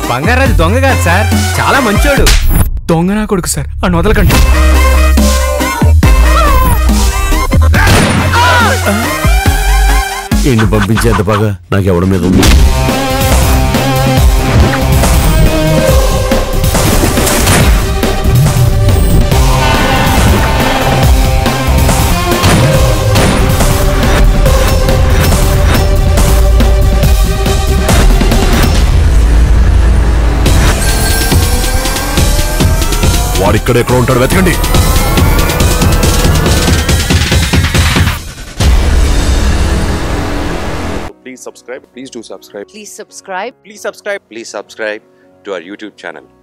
బంగారాజు దొంగ కాదు సార్ చాలా మంచోడు దొంగ నా కొడుకు సార్ ఆ వదలకండి ఈయన్ని పంపించేంత బాగా నాకు ఎవడి మీద ఉంది వాడిక్కడ ఎక్కడ ఉంటాడు వెతకండి Please subscribe. Please do subscribe. Please subscribe. Please subscribe. Please subscribe to our YouTube channel.